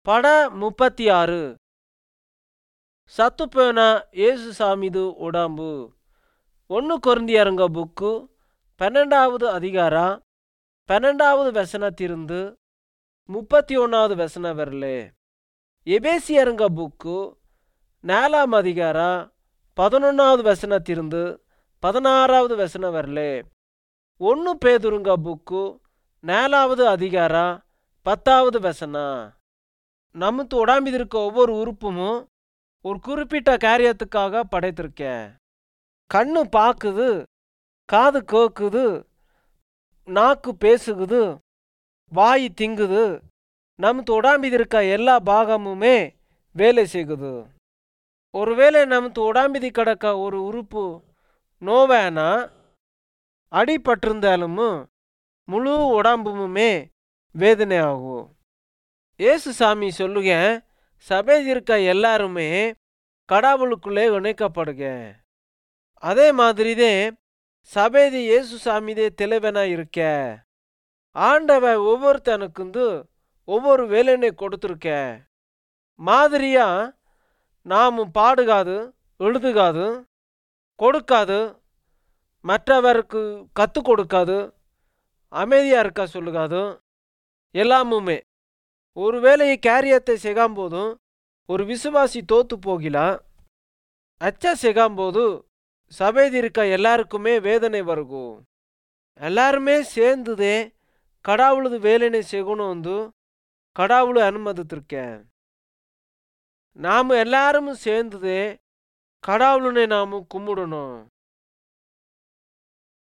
పడ ముప్పத்தி ఆరు సత్తుపోయిన యేసు సామిದು ಒಡಂಬು ஒன்று கொரிந்தியருங்க புக்கு பன்னெண்டாவது அதிகார பன்னெண்டாவது வசனத்திலிருந்து முப்பத்தி ஒன்றாவது வசனம் வரலே எபேசியருங்க புக்கு நாலாம் அதிகார பதினொன்றாவது வசனத்திலிருந்து பதினாறாவது வசனம் வரலே ஒன்று பேதுருங்க புக்கு நாலாவது அதிகார பத்தாவது வசனம் நமக்கு உடம்பிதிருக்க ஒவ்வொரு உறுப்பும் ஒரு குறிப்பிட்ட காரியத்துக்காக படைத்திருக்கேன் கண்ணு பார்க்குது காது கேட்குது நாக்கு பேசுகுது வாய் திங்குது நமக்கு உடம்பில் இருக்க எல்லா பாகமுமே வேலை செய்குது ஒருவேளை நமக்கு உடம்பிதி கிடக்க ஒரு உறுப்பு நோவேனா அடிபட்டிருந்தாலும் முழு உடம்புமே வேதனை ஆகும் ஏசு சாமி சொல்லுங்க சபையில் இருக்க எல்லாருமே கடவுளுக்குள்ளே இணைக்கப்படுக அதே மாதிரிதே சபைதி இயேசு சாமிதே தெளிவனா இருக்க ஆண்டவ ஒவ்வொருத்தனுக்கு ஒவ்வொரு வேலைனை கொடுத்துருக்க மாதிரியா நாமும் பாடுகாது எழுதுகாது கொடுக்காது மற்றவருக்கு கற்றுக் கொடுக்காது அமைதியாக இருக்க சொல்லுகாது எல்லாமுமே ஒரு வேலையை காரியத்தை செய்யும்போதும் ஒரு விசுவாசி தோத்து போகலாம் அச்சா செய்யும்போது சபையில் இருக்க எல்லாருக்குமே வேதனை வருகும் எல்லாருமே சேர்ந்துதே கடவுளது வேலைனை செய்யணும் வந்து கடவுளை அனுமதித்திருக்கேன் நாம் எல்லாரும் சேர்ந்துதே கடவுளுனை நாம் கும்பிடணும்